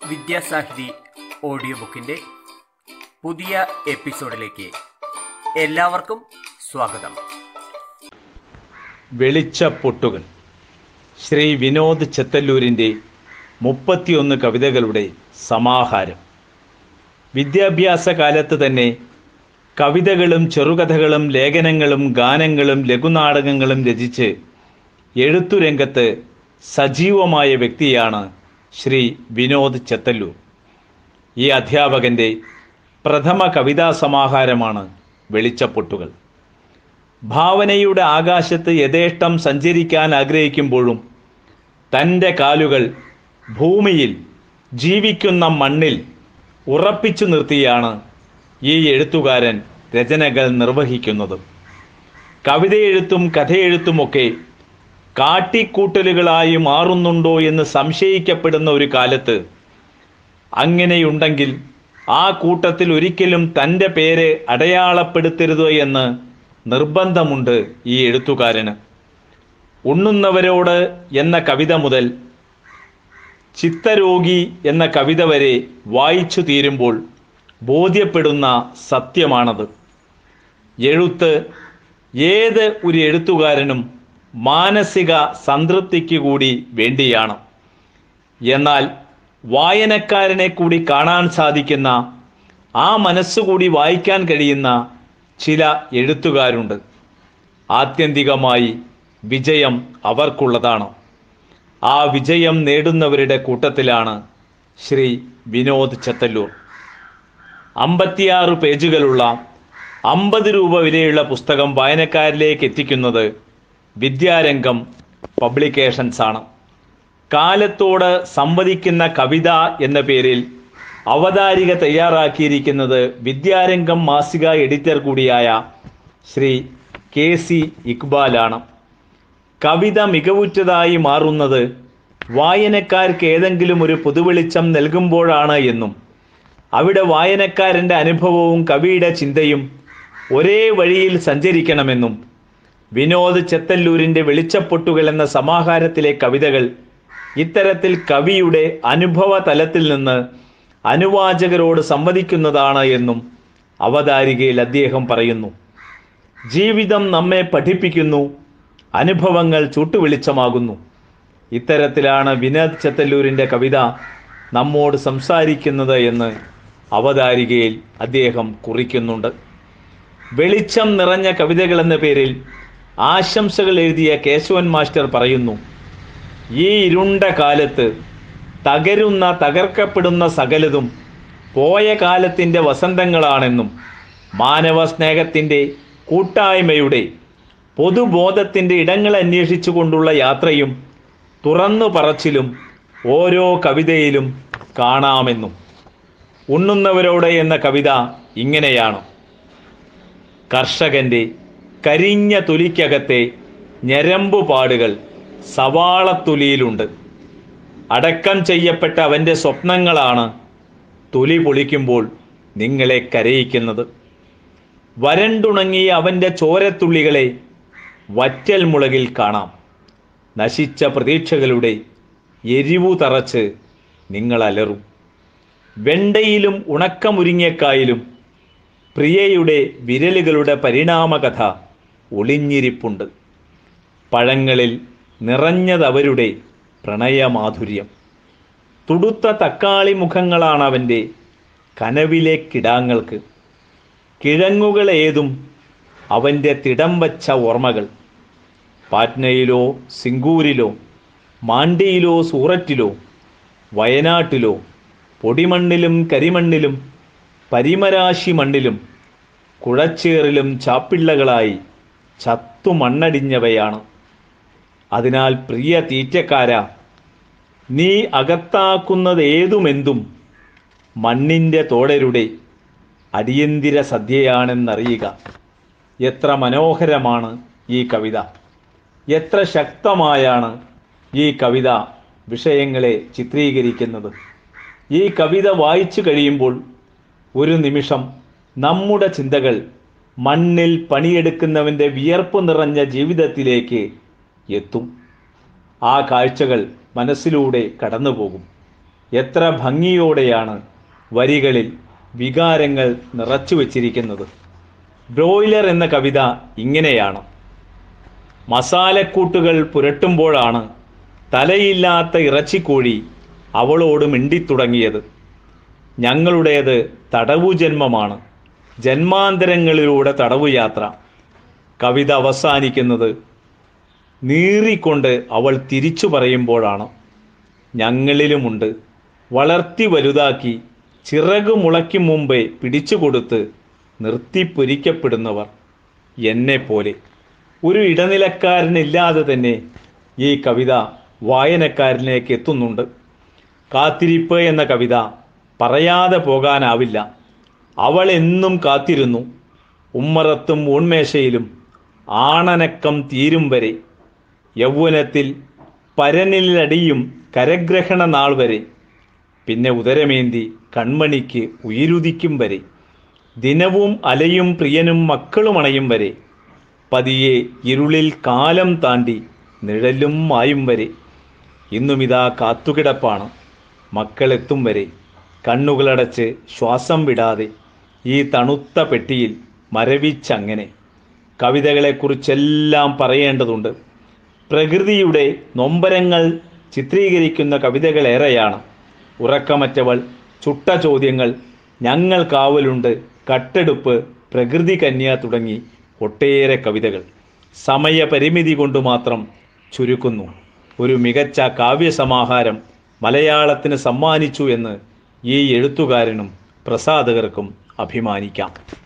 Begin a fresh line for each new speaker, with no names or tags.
വിദ്യാസാഹിതി audio ബുക്കിൻ്റെ പുതിയ എപ്പിസോഡിലേക്ക് എല്ലാവർക്കും സ്വാഗതം
വെളിച്ചപ്പൊട്ടുകൾ ശ്രീ വിനോദ് ചെത്തല്ലൂരിൻ്റെ മുപ്പത്തിയൊന്ന് കവിതകളുടെ സമാഹാരം വിദ്യാഭ്യാസ കാലത്ത് തന്നെ കവിതകളും ചെറുകഥകളും ലേഖനങ്ങളും ഗാനങ്ങളും ലഘുനാടകങ്ങളും രചിച്ച് എഴുത്തുരംഗത്ത് സജീവമായ വ്യക്തിയാണ് ശ്രീ വിനോദ് ചെത്തല്ലൂർ ഈ അധ്യാപകൻ്റെ പ്രഥമ കവിതാ സമാഹാരമാണ് വെളിച്ചപ്പൊട്ടുകൾ ഭാവനയുടെ ആകാശത്ത് യഥേഷ്ടം സഞ്ചരിക്കാൻ ആഗ്രഹിക്കുമ്പോഴും തൻ്റെ കാലുകൾ ഭൂമിയിൽ ജീവിക്കുന്ന മണ്ണിൽ ഉറപ്പിച്ചു നിർത്തിയാണ് ഈ എഴുത്തുകാരൻ രചനകൾ നിർവഹിക്കുന്നത് കവിതയെഴുത്തും കഥയെഴുത്തുമൊക്കെ കാട്ടിക്കൂട്ടലുകളായി മാറുന്നുണ്ടോ എന്ന് സംശയിക്കപ്പെടുന്ന ഒരു കാലത്ത് അങ്ങനെയുണ്ടെങ്കിൽ ആ കൂട്ടത്തിൽ ഒരിക്കലും തൻ്റെ പേര് അടയാളപ്പെടുത്തരുത് എന്ന് നിർബന്ധമുണ്ട് ഈ എഴുത്തുകാരന് ഉണ്ണുന്നവരോട് എന്ന കവിത മുതൽ ചിത്തരോഗി എന്ന കവിത വരെ വായിച്ചു തീരുമ്പോൾ ബോധ്യപ്പെടുന്ന സത്യമാണത് എഴുത്ത് ഏത് ഒരു എഴുത്തുകാരനും മാനസിക സംതൃപ്തിക്ക് കൂടി വേണ്ടിയാണ് എന്നാൽ വായനക്കാരനെ കൂടി കാണാൻ സാധിക്കുന്ന ആ മനസ്സുകൂടി വായിക്കാൻ കഴിയുന്ന ചില എഴുത്തുകാരുണ്ട് ആത്യന്തികമായി വിജയം അവർക്കുള്ളതാണ് ആ വിജയം നേടുന്നവരുടെ കൂട്ടത്തിലാണ് ശ്രീ വിനോദ് ചത്തല്ലൂർ അമ്പത്തിയാറ് പേജുകളുള്ള അമ്പത് രൂപ വിലയുള്ള പുസ്തകം വായനക്കാരിലേക്ക് എത്തിക്കുന്നത് വിദ്യാരംഗം പബ്ലിക്കേഷൻസ് ആണ് കാലത്തോട് സംവദിക്കുന്ന കവിത എന്ന പേരിൽ അവതാരിക തയ്യാറാക്കിയിരിക്കുന്നത് വിദ്യാരംഗം മാസിക എഡിറ്റർ കൂടിയായ ശ്രീ കെ സി ഇക്ബാലാണ് കവിത മികവുറ്റതായി മാറുന്നത് വായനക്കാർക്ക് ഏതെങ്കിലും ഒരു പുതുവെളിച്ചം നൽകുമ്പോഴാണ് എന്നും അവിടെ വായനക്കാരൻ്റെ അനുഭവവും കവിയുടെ ചിന്തയും ഒരേ വഴിയിൽ സഞ്ചരിക്കണമെന്നും വിനോദ് ചെത്തല്ലൂരിൻ്റെ വെളിച്ചപ്പൊട്ടുകൾ എന്ന സമാഹാരത്തിലെ കവിതകൾ ഇത്തരത്തിൽ കവിയുടെ അനുഭവ തലത്തിൽ നിന്ന് അനുവാചകരോട് സംവദിക്കുന്നതാണ് എന്നും അവതാരികയിൽ അദ്ദേഹം പറയുന്നു ജീവിതം നമ്മെ പഠിപ്പിക്കുന്നു അനുഭവങ്ങൾ ചൂട്ടുവെളിച്ചമാകുന്നു ഇത്തരത്തിലാണ് വിനോദ് ചെത്തല്ലൂരിൻ്റെ കവിത നമ്മോട് സംസാരിക്കുന്നത് എന്ന് അവതാരികയിൽ അദ്ദേഹം കുറിക്കുന്നുണ്ട് വെളിച്ചം നിറഞ്ഞ കവിതകൾ എന്ന പേരിൽ ആശംസകൾ എഴുതിയ കേശവൻ മാസ്റ്റർ പറയുന്നു ഈ ഇരുണ്ട കാലത്ത് തകരുന്ന തകർക്കപ്പെടുന്ന സകലതും പോയ കാലത്തിൻ്റെ വസന്തങ്ങളാണെന്നും മാനവ സ്നേഹത്തിൻ്റെ കൂട്ടായ്മയുടെ പൊതുബോധത്തിൻ്റെ ഇടങ്ങൾ അന്വേഷിച്ചുകൊണ്ടുള്ള യാത്രയും തുറന്നു പറച്ചിലും ഓരോ കവിതയിലും കാണാമെന്നും ഉണ്ണുന്നവരോട് എന്ന കവിത ഇങ്ങനെയാണ് കർഷകൻ്റെ കരിഞ്ഞ തൊലിക്കകത്തെ ഞരമ്പുപാടുകൾ സവാളത്തൊലിയിലുണ്ട് അടക്കം ചെയ്യപ്പെട്ട അവൻ്റെ സ്വപ്നങ്ങളാണ് തൊലി പൊളിക്കുമ്പോൾ നിങ്ങളെ കരയിക്കുന്നത് വരണ്ടുണങ്ങിയ അവൻ്റെ ചോരത്തുള്ളികളെ വറ്റൽ മുളകിൽ കാണാം നശിച്ച പ്രതീക്ഷകളുടെ എരിവു തറച്ച് നിങ്ങൾ അലറും വെണ്ടയിലും ഉണക്കമുരിങ്ങക്കായിലും പ്രിയയുടെ വിരലുകളുടെ പരിണാമകഥ ഒളിഞ്ഞിരിപ്പുണ്ട് പഴങ്ങളിൽ നിറഞ്ഞതവരുടെ പ്രണയമാധുര്യം തുടുത്ത തക്കാളി മുഖങ്ങളാണ് അവൻ്റെ കനവിലെ കിടാങ്ങൾക്ക് കിഴങ്ങുകളേതും അവൻ്റെ തിടം വച്ച ഓർമ്മകൾ പാറ്റ്നയിലോ സിംഗൂരിലോ മാണ്ടിയിലോ സൂററ്റിലോ വയനാട്ടിലോ പൊടിമണ്ണിലും കരിമണ്ണിലും പരിമരാശി മണ്ണിലും കുഴച്ചേറിലും ചാപ്പിള്ളകളായി ചത്തു മണ്ണടിഞ്ഞവയാണ് അതിനാൽ പ്രിയ തീറ്റക്കാര നീ അകത്താക്കുന്നത് ഏതുമെന്തും മണ്ണിൻ്റെ തോടരുടെ അടിയന്തിര സദ്യയാണെന്നറിയുക എത്ര മനോഹരമാണ് ഈ കവിത എത്ര ശക്തമായാണ് ഈ കവിത വിഷയങ്ങളെ ചിത്രീകരിക്കുന്നത് ഈ കവിത വായിച്ചു കഴിയുമ്പോൾ ഒരു നിമിഷം നമ്മുടെ ചിന്തകൾ മണ്ണിൽ പണിയെടുക്കുന്നവൻ്റെ വിയർപ്പ് നിറഞ്ഞ ജീവിതത്തിലേക്ക് എത്തും ആ കാഴ്ചകൾ മനസ്സിലൂടെ കടന്നുപോകും എത്ര ഭംഗിയോടെയാണ് വരികളിൽ വികാരങ്ങൾ നിറച്ചു വച്ചിരിക്കുന്നത് ബ്രോയിലർ എന്ന കവിത ഇങ്ങനെയാണ് മസാലക്കൂട്ടുകൾ പുരട്ടുമ്പോഴാണ് തലയില്ലാത്ത ഇറച്ചിക്കോഴി അവളോട് മിണ്ടിത്തുടങ്ങിയത് ഞങ്ങളുടേത് തടവു ജന്മമാണ് ജന്മാന്തരങ്ങളിലൂടെ തടവുയാത്ര കവിത അവസാനിക്കുന്നത് നീറിക്കൊണ്ട് അവൾ തിരിച്ചു പറയുമ്പോഴാണ് ഞങ്ങളിലുമുണ്ട് വളർത്തി വലുതാക്കി ചിറക് മുളയ്ക്കും മുമ്പേ പിടിച്ചുകൊടുത്ത് നിർത്തിപ്പൊരിക്കപ്പെടുന്നവർ എന്നെപ്പോലെ ഒരു ഇടനിലക്കാരനില്ലാതെ തന്നെ ഈ കവിത വായനക്കാരനിലേക്ക് എത്തുന്നുണ്ട് കാത്തിരിപ്പ് എന്ന കവിത പറയാതെ പോകാനാവില്ല അവൾ എന്നും കാത്തിരുന്നു ഉമ്മറത്തും ഊൺമേശയിലും ആണനക്കം തീരും വരെ യൗവനത്തിൽ പരനിലടിയും കരഗ്രഹണ നാൾ വരെ പിന്നെ ഉദരമേന്തി കൺമണിക്ക് ഉയിരുദിക്കും വരെ ദിനവും അലയും പ്രിയനും മക്കളും അണയും വരെ പതിയെ ഇരുളിൽ കാലം താണ്ടി നിഴലും മായും വരെ ഇന്നുമിതാ കാത്തുകിടപ്പാണ് മക്കളെത്തും വരെ കണ്ണുകളടച്ച് ശ്വാസം വിടാതെ ഈ തണുത്ത പെട്ടിയിൽ മരവിച്ചങ്ങനെ കവിതകളെക്കുറിച്ചെല്ലാം പറയേണ്ടതുണ്ട് പ്രകൃതിയുടെ നൊമ്പരങ്ങൾ ചിത്രീകരിക്കുന്ന കവിതകളേറെയാണ് ഉറക്കമറ്റവൾ ചുട്ട ചോദ്യങ്ങൾ ഞങ്ങൾ കാവലുണ്ട് കട്ടെടുപ്പ് പ്രകൃതി കന്യ തുടങ്ങി ഒട്ടേറെ കവിതകൾ സമയപരിമിതി കൊണ്ട് മാത്രം ചുരുക്കുന്നു ഒരു മികച്ച കാവ്യസമാഹാരം മലയാളത്തിന് സമ്മാനിച്ചു എന്ന് ഈ എഴുത്തുകാരനും പ്രസാധകർക്കും അഭിമാനിക്കാം